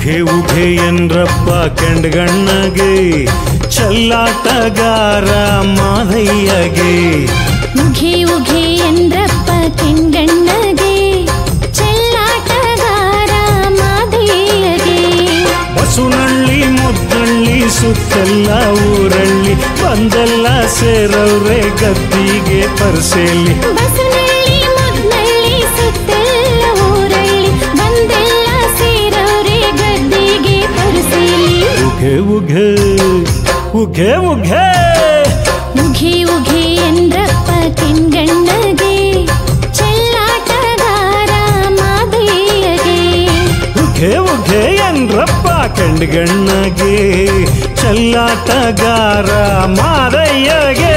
ಉಘೆ ಉಘೆ ಎನ್ರಪ್ಪ ಕೆಂಡ್ಗಣ್ಣಗೆ ಚಲ್ಲಾಟಗಾರ ಮಾದಯ್ಯಗೆ ಉಘೆ ಉಘೆ ಎಂದ್ರಪ್ಪ ಕೆಂಗಣ್ಣಗೆ ಚೆಲ್ಲಾಟಗಾರ ಮಾದಯ್ಯಗೆ ಬಸುನಳ್ಳಿ ಮುದ್ದಳ್ಳಿ ಸುತ್ತೆಲ್ಲ ಊರಳ್ಳಿ ಬಂದೆಲ್ಲ ಸೇರವ್ರೆ ಗದ್ದಿಗೆ ಪರ್ಸೆಲಿ ಬಸನಳ್ಳಿ ಮುದ್ನಳ್ಳಿ ಸುತ್ತೆಲ್ಲ ಊರಳ್ಳಿ ಬಂದೆಲ್ಲ ಸೇರವ್ರೆ ಗದ್ದಿಗೆ ಪರಿಸಲಿ ಉಘೆ ಉಘೆ ಉಘೆ ಉಘೆ ಉಘೆ ಉಘೆ ಎಂದ್ರಪ್ಪ ಕೆಂಗಣ್ಣಗೆ ಚೆಲ್ಲಾಟಗಾರ ಮಾದಯ್ಯಗೆ ಉಘೆ ಉಘೆ ಎನ್ರಪ್ಪ ಕೆಂಡ್ಗಣ್ಣಗೆ ಚಲ್ಲಾಟಗಾರ ಮಾದಯ್ಯಗೆ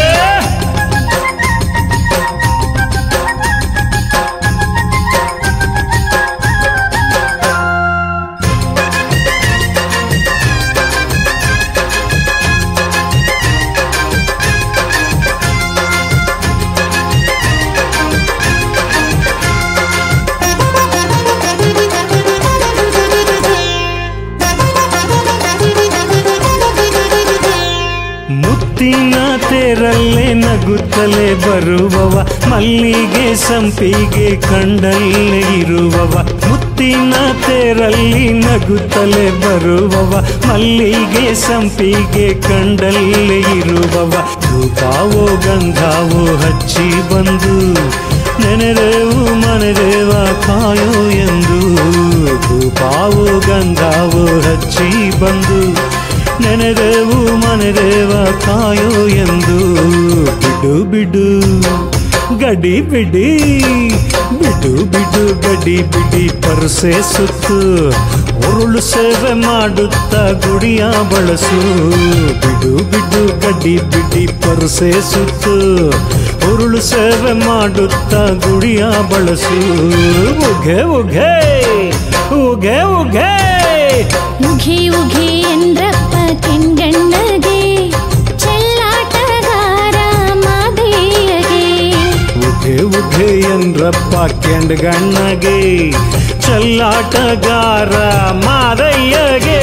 ಮುತ್ತಿನ ತೇರಲ್ಲೇ ನಗುತ್ತಲೇ ಬರುವವ ಮಲ್ಲಿಗೆ ಸಂಪಿಗೆ ಕಂಡಲ್ಲೇ ಇರುವವ ಮುತ್ತಿನ ತೇರಲ್ಲಿ ನಗುತ್ತಲೇ ಬರುವವ ಮಲ್ಲಿಗೆ ಸಂಪಿಗೆ ಕಂಡಲ್ಲೇ ಇರುವವ ಧೂಪಾವೋ ಗಂಧಾವೋ ಹಚ್ಚಿ ಬಂದು ನೆನೆದೇವು ಮನೆದೇವ ಕಾಯೋ ಎಂದು ಧೂಪಾವೋ ಗಂಧಾವೋ ಹಚ್ಚಿ ಬಂದು ನೆನೆದೇವು ಮನೆದೇವ ಕಾಯೋ ಎಂದು ಬಿಡು ಬಿಡು ಗಡಿ ಬಿಡಿ ಬಿಡು ಬಿಡು ಗಡಿ ಬಿಡಿ ಪರಸೆ ಸುತ್ತು ಉರುಳು ಸೇವೆ ಮಾಡುತ್ತ ಗುಡಿಯ ಬಳಸು ಬಿಡು ಬಿಡು ಗಡಿ ಬಿಡಿ ಪರಸೆ ಸುತ್ತು ಉರುಳು ಸೇವೆ ಮಾಡುತ್ತ ಗುಡಿಯ ಬಳಸು ಉಘೆ ಉಘೆ ಉಘೆ ಉಘೆ ಉಘೆ ಉಘೆ ಎಂದ್ರಪ್ಪ ಕೆಂಗಣ್ಣಗೆ ಚೆಲ್ಲಾಟಗಾರ ಮಾದಯ್ಯಗೆ ಉಘೆ ಉಘೆ ಎಂದ್ರಪ್ಪ ಕೆಂಡ್ಗಣ್ಣಗೆ ಚಲ್ಲಾಟಗಾರ ಮಾದಯ್ಯಗೆ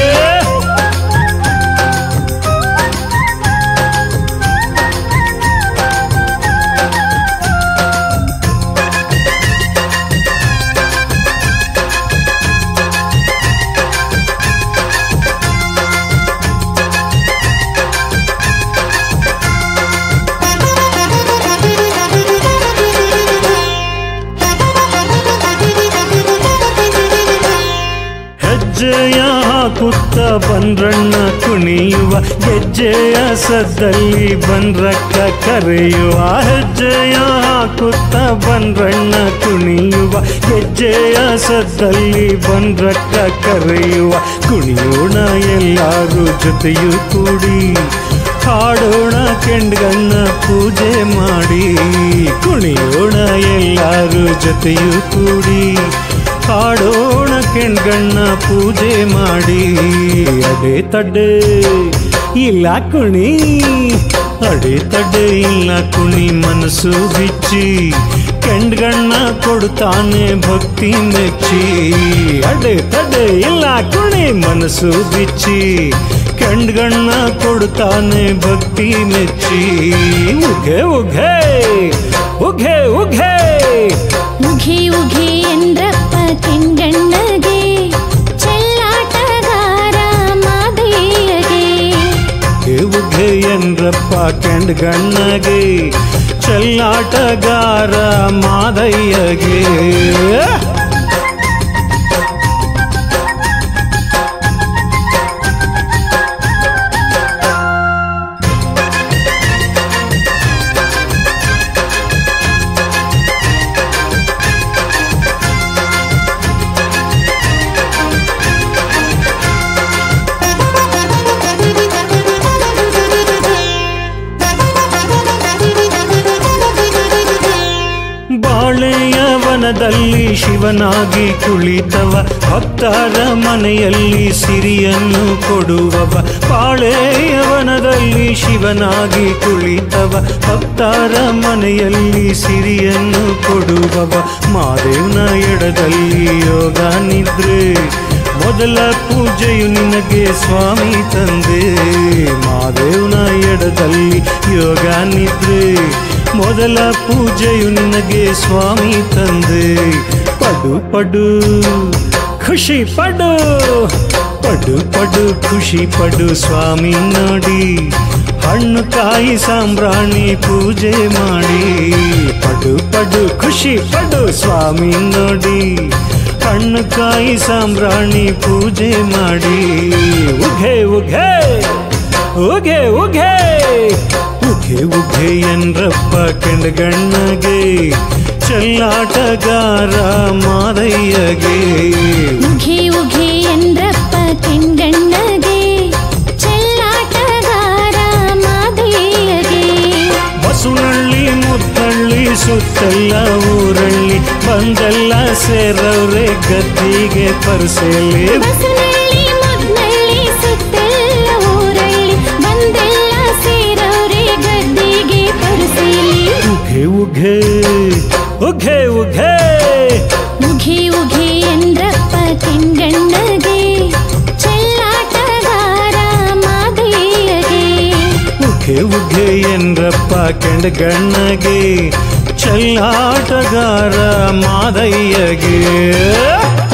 ಹೆಜ್ಜೆಯ ಹಾಕುತ್ತ ಬಂದ್ರಣ್ಣ ಕುಣಿಯುವ ಹೆಜ್ಜೆಯ ಸದ್ದಲ್ಲಿ ಬಂದ್ರಕ್ಕ ಕರೆಯುವ ಹೆಜ್ಜೆಯ ಹಾಕುತ್ತ ಬಂದ್ರಣ್ಣ ಕುಣಿಯುವ ಹೆಜ್ಜೆಯ ಸದ್ದಲ್ಲಿ ಬಂದ್ರಕ್ಕ ಕರೆಯುವ ಕುಣಿಯೋಣ ಎಲ್ಲರೂ ಜೊತೆಯೂ ಕೂಡಿ ಹಾಡೋಣ ಕೆಂಡ್ಗಣ್ಣ ಪೂಜೆ ಮಾಡಿ ಕುಣಿಯೋಣ ಎಲ್ಲರೂ ಜೊತೆಯೂ ಕೂಡಿ ಹಾಡೋಣ ಕೆಣ್ಗಣ್ಣ ಪೂಜೆ ಮಾಡಿ ಅಡೆ ತಡ್ಡೆ ಇಲ್ಲ ಕುಣಿ ಅಡೆ ತಡ್ಡೆ ಇಲ್ಲ ಕುಣಿ ಮನಸ್ಸು ಬಿಚ್ಚಿ ಕೆಂಡ್ಗಣ್ಣ ಕೊಡ್ತಾನೆ ಭಕ್ತಿ ಮೆಚ್ಚಿ ಅಡೆ ತಡ್ಡೆ ಇಲ್ಲ ಕುಣಿ ಮನಸ್ಸು ಬಿಚ್ಚಿ ಕೆಂಡ್ಗಣ್ಣ ಕೊಡ್ತಾನೆ ಭಕ್ತಿ ಮೆಚ್ಚಿ ಉಘೆ ಉಘೆ ಉಘೆ ಉಘೆ ಉಘೆ ಉಘೆ ಎಂದ್ರಪ್ಪ ಕೆಂಗಣ್ಣಗೆ ಚೆಲ್ಲಾಟಗಾರ ಮಾದಯ್ಯಗೆ ಉಘೆ ಉಘೆ ಎಂದ್ರಪ್ಪ ಕೆಂಡ್ಗಣ್ಣಗೆ ಚಲ್ಲಾಟಗಾರ ಮಾದಯ್ಯಗೆ ಬಾಳೆಯ ವನದಲ್ಲಿ ಶಿವನಾಗಿ ಕುಳಿತವ ಭಕ್ತರ ಮನೆಯಲ್ಲಿ ಸಿರಿಯನ್ನು ಕೊಡುವವ ಬಾಳೆಯ ವನದಲ್ಲಿ ಶಿವನಾಗಿ ಕುಳಿತವ ಭಕ್ತರ ಮನೆಯಲ್ಲಿ ಸಿರಿಯನ್ನು ಕೊಡುವವ ಮಾದೇವನ ಎಡದಲ್ಲಿ ಯೋಗ ನಿದ್ರೆ ಮೊದಲ ಪೂಜೆಯು ನಿನಗೆ ಸ್ವಾಮಿ ತಂದೆ ಮಾದೇವನ ಎಡದಲ್ಲಿ ಯೋಗ ನಿದ್ರೆ ಮೊದಲ ಪೂಜೆಯು ನಿನಗೆ ಸ್ವಾಮಿ ತಂದೆ ಪಡು ಪಡು ಖುಷಿ ಪಡು ಪಡು ಪಡು ಖುಷಿ ಪಡು ಸ್ವಾಮಿ ನೋಡಿ ಹಣ್ಣು ಕಾಯಿ ಸಾಂಬ್ರಾಣಿ ಪೂಜೆ ಮಾಡಿ ಪಡು ಪಡು ಖುಷಿ ಪಡು ಸ್ವಾಮಿ ನೋಡಿ ಹಣ್ಣು ಕಾಯಿ ಸಾಂಬ್ರಾಣಿ ಪೂಜೆ ಮಾಡಿ ಉಘೆ ಉಘೆ ಉಘೆ ಉಘೆ ಉಘೆ ಉಘೆ ಎನ್ರಪ್ಪ ಕೆಂಡಗಣ್ಣಗೆ ಚೆಲ್ಲಾಟಗಾರ ಮಾದಯ್ಯಗೆ ಉಘೆ ಉಘೆ ಎಂದ್ರಪ್ಪ ಕೆಂಗಣ್ಣಗೆ ಚೆಲ್ಲಾಟಗಾರ ಮಾದಯ್ಯಗೆ ಬಸುನಳ್ಳಿ ಮುದ್ದಳ್ಳಿ ಸುತ್ತೆಲ್ಲ ಊರಳ್ಳಿ ಬಂದೆಲ್ಲ ಸೇರವ್ರೆ ಗದ್ದಿಗೆ ಪರ್ಸೆಲೆ ಬಸನಳ್ಳಿ ಮುದ್ನಳ್ಳಿ ಸುತ್ತೆಲ್ಲ ಊರಳ್ಳಿ ಬಂದೆಲ್ಲ ಸೇರವ್ರೆ ಗದ್ದಿಗೆ ಪರಿಸಲಿ ಉಘೆ ಉಘೆ ಉಘೆ ಉಘೆ ಉಘೆ ಉಘೆ ಎಂದ್ರಪ್ಪ ಕೆಂಗಣ್ಣಗೆ ಚೆಲ್ಲಾಟಗಾರ ಮಾದಯ್ಯಗೆ ಉಘೆ ಉಘೆ ಎನ್ರಪ್ಪ ಕೆಂಡಗಣ್ಣಗೆ ಚೆಲ್ಲಾಟಗಾರ ಮಾದಯ್ಯಗೆ